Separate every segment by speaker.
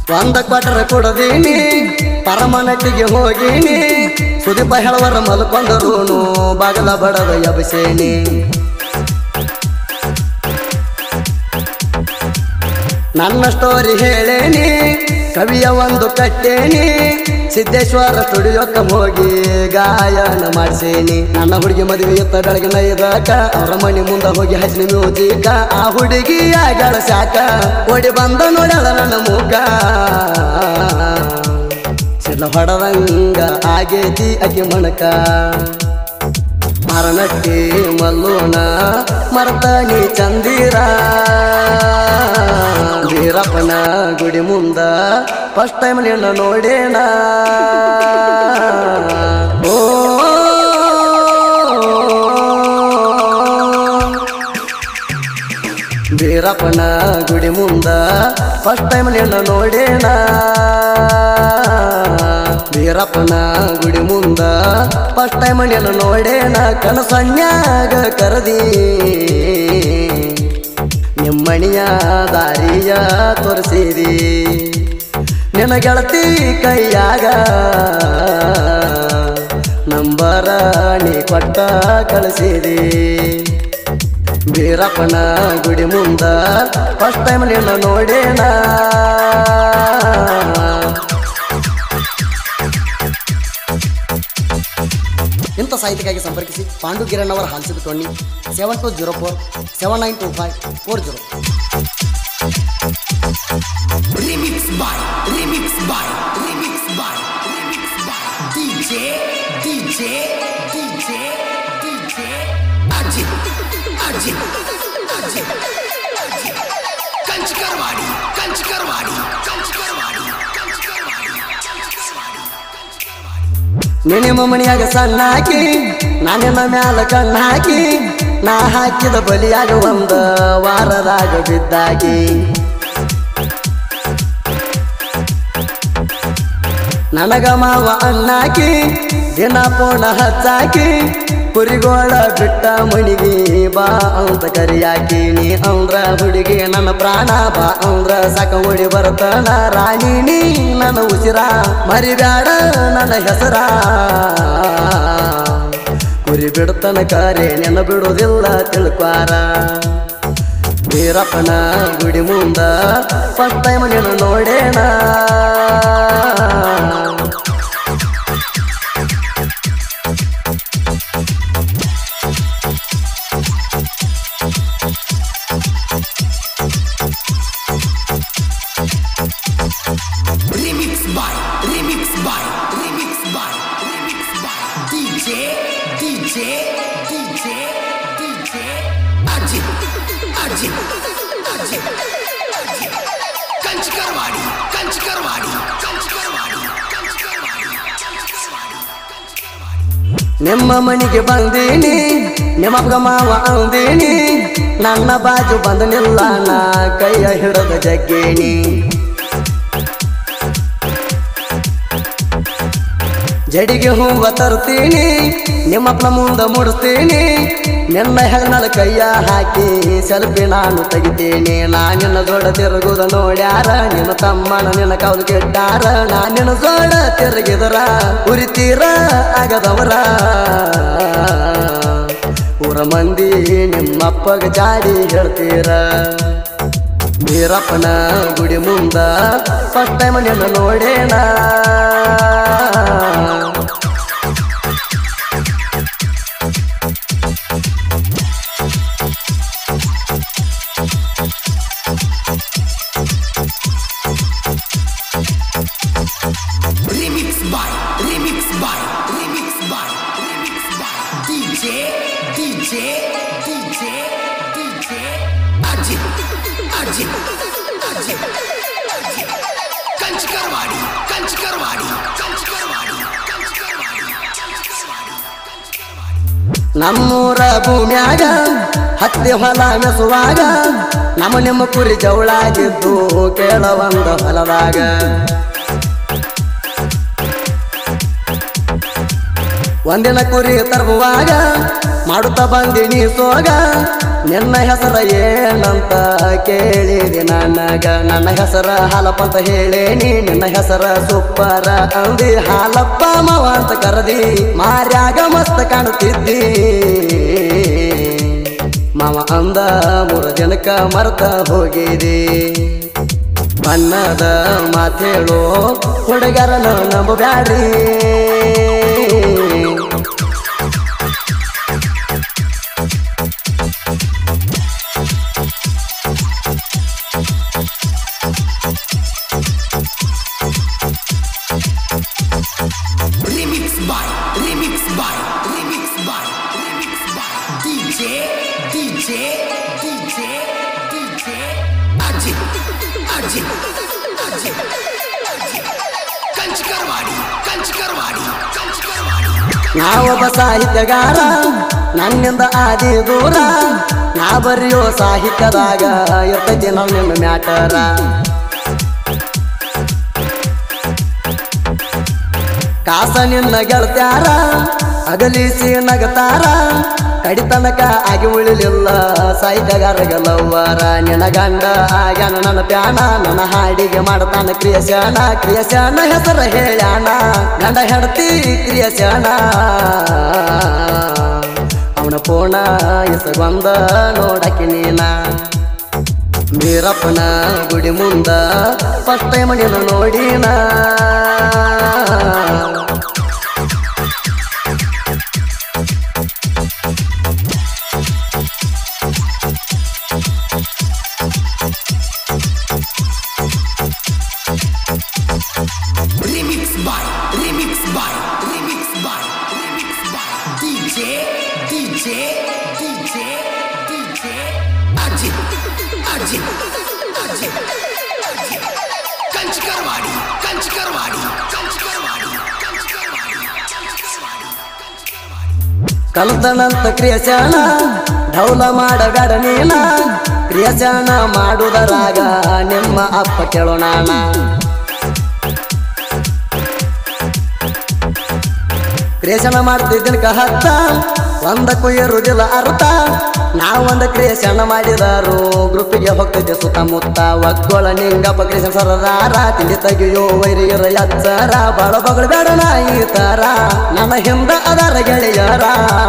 Speaker 1: ಒಂದ ಕ್ವಾಟರ್ ಕೊಡದೀನಿ ಪರಮನಟ್ಟಿಗೆ ಹೋಗೀನಿ ಸುದೀಪ ಹೇಳವರ ಮಲ್ಕೊಂಡರೂನು ಬಾಗಲ ಬಡದ ಎಬಸೇನಿ ನನ್ನ ಸ್ಟೋರಿ ಹೇಳೇನಿ ಕವಿಯ ಒಂದು ಕಟ್ಟೇನಿ ಸಿದ್ದೇಶ್ವರ ಸ್ಟುಡಿಯೋಕ್ಕೆ ಹೋಗಿ ಗಾಯನ ಮಾಡಿಸೇನಿ ನನ್ನ ಹುಡುಗಿ ಮದುವೆ ಇತ್ತ ಬೆಳಗಿನ ಇದಕ್ಕ ಅವ್ರ ಮನೆ ಮುಂದೆ ಹೋಗಿ ಹಚ್ಚಿನ ಮ್ಯೂಸಿಕ ಆ ಹುಡುಗಿ ಆಗಳ ಸಾಕ ಓಡಿ ಬಂದ ನೋಡ್ಯಾಳ ನನ್ನ ಮುಖ ಸಿಲ್ಲ ಹೊಡದಂಗ ಆಗೇತಿ ಅಕ್ಕಿ ಮಣಕ ಮರನಟ್ಟಿ ಮಲ್ಲೋಣ ಮರ್ತನಿ ಚಂದಿರ ವೀರಪ್ಪನ ಗುಡಿ ಮುಂದ ಫಸ್ಟ್ ಟೈಮ್ ನಿನ್ನ ನೋಡೇಣ ಓ ವೀರಪ್ಪನ ಗುಡಿ ಮುಂದ ಫಸ್ಟ್ ಟೈಮ್ ನಿನ್ನ ನೋಡೇಣ ವೀರಪ್ಪನ ಗುಡಿ ಮುಂದ ಫಸ್ಟ್ ಟೈಮ್ ನಿನ್ನ ನೋಡೇಣ ಕನಸನ್ಯಾಗ ಕರದಿ ನಿಮ್ಮಣಿಯ ದಾರಿಯ ತೋರಿಸಿದಿ ನಿನ್ನ ಗೆಳತಿ ಕೈಯಾಗ ನಂಬರ ನೀ ಕೊಟ್ಟ ಕಳಿಸಿದಿ ವೀರಪ್ಪನ ಗುಡಿ ಮುಂದ ಫಸ್ಟ್ ಟೈಮ್ ನಿನ್ನ ನೋಡೇಣ ಇಂಥ ಸಾಹಿತ್ಯಕ್ಕಾಗಿ ಸಂಪರ್ಕಿಸಿ ಪಾಂಡು ಕಿರಣ್ ಅವರ ಹಾಲ್ಸಿದ ಟೊನ್ನಿ seven two zero four seven nine two five four zero
Speaker 2: Remix by, remix by, remix by, remix by DJ, DJ, DJ, DJ Ajit, Ajit, Ajit, Ajit Kanch Karwadi, Kanch Karwadi, Kanch Karwadi, Kanch Karwadi, Kanch Karwadi
Speaker 1: ನಿನಿಮ ಮಣಿಯಾಗ ಸಣ್ಣ ಹಾಕಿ ನಾನಿನ ಮ್ಯಾಲ ಕಣ್ಣು ಹಾಕಿ ನಾ ಹಾಕಿದ ಬಲಿಯಾಗ ಒಂದ ವಾರದಾಗ ಬಿದ್ದಾಗಿ ನನಗ ಮಾವ ಅಣ್ಣಾಕಿ ದಿನ ಪೋಣ ಹಚ್ಚಾಕಿ ಕುರಿಗೋಳ ಬಿಟ್ಟ ಮಣಿಗಿ ಬಾ ಅಂತ ಕರಿಯಾಕಿ ನೀ ಅಂದ್ರ ಹುಡುಗಿ ನನ್ನ ಪ್ರಾಣ ಬಾ ಅಂದ್ರ ಸಾಕ ಓಡಿ ಬರ್ತನ ರಾಣಿ ನೀ ನನ್ನ ಉಸಿರ ಮರಿಬ್ಯಾಡ ನನ್ನ ಹೆಸರ ಕುರಿ ಬಿಡ್ತನ ಕರೆ ನೆನ ಬಿಡುವುದಿಲ್ಲ ತಿಳ್ಕ್ವಾರ ವೀರಪ್ಪನ ಗುಡಿ ಮುಂದ ಫಸ್ಟ್ ಟೈಮ್ ನೀನು ನೋಡೇಣ
Speaker 2: Remix by, remix by, remix by, remix by DJ, DJ, DJ, DJ Ajit, Ajit, Ajit, Ajit Kanch Karwadi, Kanch Karwadi, Kanch Karwadi, Kanch Karwadi, Kanch Karwadi
Speaker 1: ನಿಮ್ಮ ಮನೆಗೆ ಬಂದೀನಿ ನಿಮ್ಮಪ್ಪ ಮಾವ ಅಂದೀನಿ ನನ್ನ ಬಾಜು ಬಂದ ನಿಲ್ಲ ನಾ ಕೈಯ ಹಿಡದ ಜಗ್ಗೇನಿ ಜಡಿಗೆ ಹೂವ ತರ್ತೀನಿ ನಿಮ್ಮಪ್ಪನ ಮುಂದ ಮುಡಿಸ್ತೀನಿ ನಿನ್ನ ಹೆಗನಳ ಕೈಯ ಹಾಕಿ ಸೆಲ್ಫಿ ನಾನು ತೆಗಿತೀನಿ ನಾ ನಿನ್ನ ದೊಡ್ಡ ತಿರುಗುದ ನೋಡ್ಯಾರ ನಿನ್ನ ತಮ್ಮನ ನಿನ್ನ ಕೌಲು ಕೆಟ್ಟಾರ ನಾ ನಿನ್ನ ದೊಡ್ಡ ತಿರುಗಿದರ ಉರಿತೀರ ಆಗದವರ ಊರ ಮಂದಿ ನಿಮ್ಮಪ್ಪಗ ಜಾಡಿ ಹೇಳ್ತೀರ ವೀರಪ್ಪನ ಗುಡಿ ಮುಂದ ಫಸ್ಟ್ ಟೈಮ್ ನಿನ್ನ ನೋಡೇಣ
Speaker 2: Remix by, remix by, remix by, remix by DJ, DJ, DJ, DJ Ajit, Ajit, Ajit, Ajit Kanch Karwadi, Kanch Karwadi, Kanch Karwadi, Kanch Karwadi, Kanch Karwadi
Speaker 1: ನಮ್ಮೂರ ಭೂಮ್ಯಾಗ ಹತ್ತಿ ಹೊಲ ಮೆಸುವಾಗ ನಮ್ಮ ನಿಮ್ಮ ಕುರಿ ಜವಳಾಗಿದ್ದು ಕೇಳವಂದ ಹೊಲದಾಗ ಒಂದಿನ ಕುರಿ ತರುವಾಗ ಮಾಡುತ್ತ ಬಂದಿನಿ ಸೋಗ ನಿನ್ನ ಹೆಸರ ಏನಂತ ಕೇಳಿದೆ ನನಗ ನನ್ನ ಹೆಸರ ಹಾಲಪ್ಪ ಅಂತ ಹೇಳೇನಿ ನಿನ್ನ ಹೆಸರ ಸುಪ್ಪರ ಅಂದಿ ಹಾಲಪ್ಪ ಮಾವ ಅಂತ ಕರದಿ ಮಾರ್ಯಾಗ ಮಸ್ತ್ ಕಾಣುತ್ತಿದ್ದಿ ಮಾವ ಅಂದ ಮೂರು ದಿನಕ್ಕ ಮರ್ತ ಹೋಗಿದೆ ಬಣ್ಣದ ಮಾತೇಳು ಹುಡುಗರನ ನಂಬಬ್ಯಾಡ್ರಿ
Speaker 2: Remix by, remix by, remix by, remix by DJ, DJ, DJ, DJ Ajit, Ajit, Ajit, Ajit ಕಂಚಿಕರ್ವಾಡಿ ಕಂಚಿಕರ್ವಾಡಿ ಕಂಚಿಕರ್ವಾಡಿ
Speaker 1: ನಾವೊಬ್ಬ ಸಾಹಿತ್ಯಗಾರ ನನ್ನಿಂದ ಆದಿ ದೂರ ನಾ ಬರೆಯೋ ಸಾಹಿತ್ಯದಾಗ ಇರ್ತೈತಿ ನಾವು ನಿಮ್ಮ ಮ್ಯಾಟರ ಕಾಸ ನಿನ್ನ ಗೆಳತ್ಯಾರ ಅಗಲಿಸಿ ನಗತಾರ ಕಡಿತನಕ ಆಗಿ ಉಳಿಲಿಲ್ಲ ಸಾಹಿತ್ಯಗಾರಗಲವ್ವರ ನಿನ್ನ ಗಂಡ ಆಗ್ಯಾನ ನನ್ನ ಪ್ಯಾಣ ನನ್ನ ಹಾಡಿಗೆ ಮಾಡ್ತಾನ ಕ್ರಿಯಶಾನ ಕ್ರಿಯಶಾನ ಹೆಸರ ಹೇಳ್ಯಾನ ಗಂಡ ಹೆಂಡತಿ ಕ್ರಿಯಶಾನ ಅವನ ಪೋಣ ಇಸಗೊಂದ ನೋಡಕ್ಕೆ ನೀನ ವೀರಪ್ಪನ ಗುಡಿ ಮುಂದ ಫಸ್ಟ್ ಟೈಮ್ ನೀನು ನೋಡಿನ
Speaker 2: Remix by, remix by, remix by, remix by DJ, DJ, DJ, DJ Ajit, Ajit, Ajit, Ajit ಕಂಚಿಕರ್ವಾಡಿ ಕಂಚಿಕರ್ವಾಡಿ ಕಂಚಿಕರ್ವಾಡಿ ಕಂಚಿಕರ್ವಾಡಿ ಕಂಚಿಕರ್ವಾಡಿ
Speaker 1: ಕಲ್ತನಂತ ಕ್ರಿಯಶಾನ ಢೌಲ ಮಾಡಬೇಡ ನೀನ ಕ್ರಿಯಶಾನ ಮಾಡುವುದರಾಗ ನಿಮ್ಮ ಅಪ್ಪ ಕೇಳೋಣ ಕ್ರಿಯೇಷಣ ಮಾಡ್ತಿದ್ದಿನ ಹತ್ತ ಒಂದಕ್ಕೂ ಇರುವುದಿಲ್ಲ ಅರ್ಥ ನಾವೊಂದ ಕ್ರಿಯೇಷಣ ಮಾಡಿದಾರು ಗ್ರೂಪಿಗೆ ಹೋಗ್ತಿದ್ದೆ ಸುತ್ತಮುತ್ತ ಒಗ್ಗೊಳ ನಿಂಗಪ್ಪ ಕ್ರಿಯೇಷನ್ ಸರದಾರ ತಿಂಡಿ ತೆಗಿಯೋ ವೈರಿಯರ ಎಚ್ಚರ ಬಾಳ ಬಗಳು ಬೇಡ ನಾ ಈ ತರ ನನ್ನ ಹಿಂದ ಅದರ ಗೆಳೆಯರ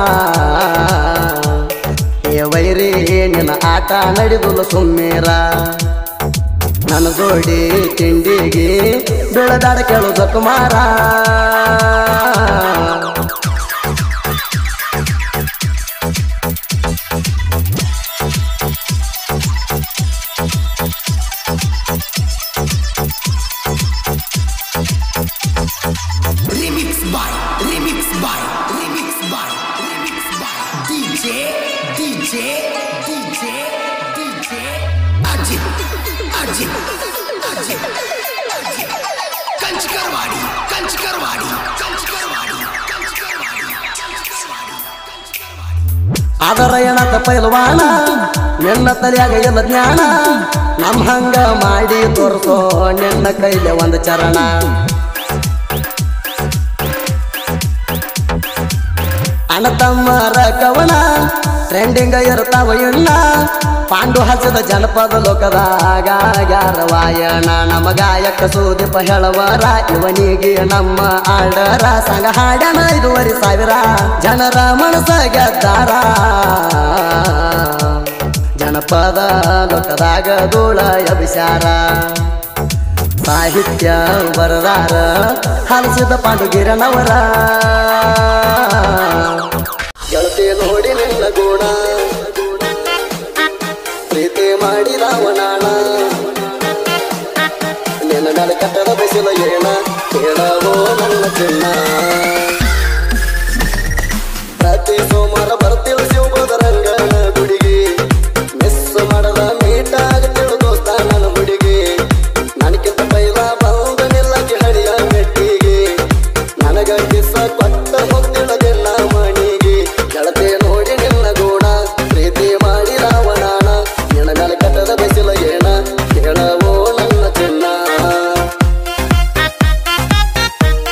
Speaker 1: ಏ ವೈರಿ ನಿನ್ನ ಆಟ ನಡೆದುಲ್ಲ ಸುಮ್ಮೀರ ನನ್ನ ಜೋಡಿ ತಿಂಡಿಗೆ ಬೆಳೆದಾಡ ಕೇಳೋದ Kumara
Speaker 2: Remix by, remix by, remix by, remix by DJ, DJ, DJ, DJ Ajit, Ajit, Ajit, Ajit ಕಂಚಿಕರ್ವಾಡಿ ಕಂಚಿಕರ್ವಾಡಿ ಕಂಚಿಕರ್ವಾಡಿ ಕಂಚಿಕರ್ವಾಡಿ ಕಂಚಿಕರ್ವಾಡಿ
Speaker 1: ಅದರ ಎಣತ ಪೈಲ್ವಾನ ನಿನ್ನ ತಲೆಯಾಗ ಎಲ್ಲ ಜ್ಞಾನ ನಮ್ ಹಂಗ ಮಾಡಿ ತೋರ್ಸೋ ನಿನ್ನ ಕೈಲೆ ಒಂದು ಚರಣ ಅಣ್ಣ ತಮ್ಮರ ಕವನ ಟ್ರೆಂಡಿಂಗ್ ಇರ್ತಾವ ಇನ್ನ ಪಾಂಡು ಹಚ್ಚದ ಜನಪದ ಲೋಕದಾಗ ವಾಯಣ ನಮ್ಮ ಗಾಯಕ ಸುದೀಪ ಹೇಳವರ ಇವನಿಗೆ ನಮ್ಮ ಆಡರ ಸಂಗ ಹಾಡಣ ಐದುವರೆ ಸಾವಿರ ಜನರ ಮನಸ್ಸ ಗೆದ್ದಾರ ಜನಪದ ಲೋಕದಾಗ ಧೂಳ ಅಭಿಸಾರ ಸಾಹಿತ್ಯ ಬರದಾರ ಹಲಸಿದ ಪಾಂಡುಗಿರನವರ ಗೆಳತಿ ನೋಡಿ ನಿನ್ನ ಗುಣ ಪ್ರೀತಿ ಮಾಡಿದವನಾಣ ನಿನ್ನ ಮೇಲೆ ಕಟ್ಟದ ಬಯಸಿದ ಏನ ಕೇಳವೋ ನನ್ನ ಚಿನ್ನ ಪ್ರತಿ ಸೋಮವಾರ